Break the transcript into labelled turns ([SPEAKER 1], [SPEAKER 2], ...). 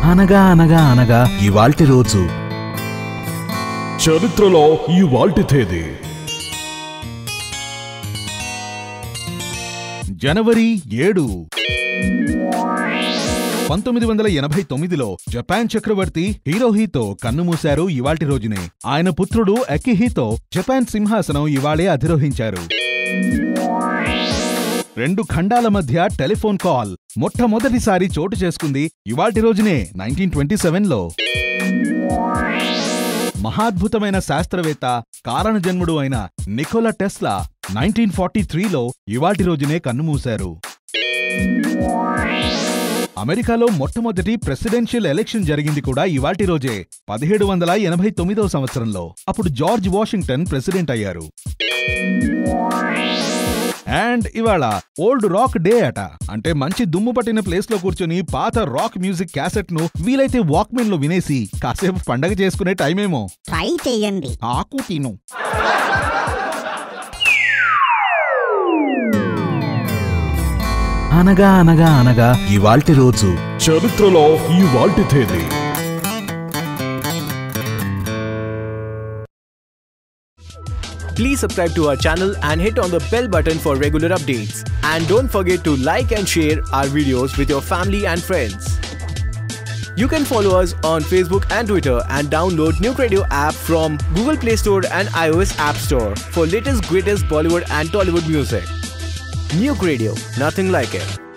[SPEAKER 1] అనగా అనగా అనగా ఇవాల్టి రోజు
[SPEAKER 2] చరిత్రలో ఈ వాల్టి తేదీ
[SPEAKER 1] జనవరి ఏడు పంతొమ్మిది వందల ఎనభై తొమ్మిదిలో జపాన్ చక్రవర్తి హిరోహితో కన్నుమూశారు ఇవాల్టి రోజునే ఆయన పుత్రుడు అకిహితో జపాన్ సింహాసనం ఇవాళే అధిరోహించారు రెండు ఖండాల మధ్య టెలిఫోన్ కాల్ మొట్టమొదటిసారి చోటు చేసుకుంది ఇవాల్టి రోజునే నైన్టీన్ ట్వంటీ సెవెన్లో మహాద్భుతమైన శాస్త్రవేత్త కారణజన్ముడు అయిన నికోలా టెస్లా నైన్టీన్ ఫార్టీ త్రీలో ఇవాటి రోజునే కన్నుమూశారు అమెరికాలో మొట్టమొదటి ప్రెసిడెన్షియల్ ఎలక్షన్ జరిగింది కూడా ఇవాటి రోజే పదిహేడు వందల ఎనభై తొమ్మిదో సంవత్సరంలో అప్పుడు జార్జ్ వాషింగ్టన్ ప్రెసిడెంట్ అయ్యారు అండ్ ఇవాళ ఓల్డ్ రాక్ డే అట అంటే మంచి దుమ్ము పట్టిన ప్లేస్ లో కూర్చొని పాత రాక్ మ్యూజిక్ క్యాసెట్ ను వీలైతే వాక్మెన్ లో వినేసి కాసేపు పండగ చేసుకునే టైమేమో
[SPEAKER 3] ట్రై చేయండి
[SPEAKER 1] ఆకు తిను అనగా అనగా అనగా ఇవాల్టి రోజు
[SPEAKER 2] చరిత్రలో ఈ వాల్టి తేదీ
[SPEAKER 4] Please subscribe to our channel and hit on the bell button for regular updates. And don't forget to like and share our videos with your family and friends. You can follow us on Facebook and Twitter and download Nuke Radio app from Google Play Store and iOS App Store for latest greatest Bollywood and Tollywood music. Nuke Radio, nothing like it.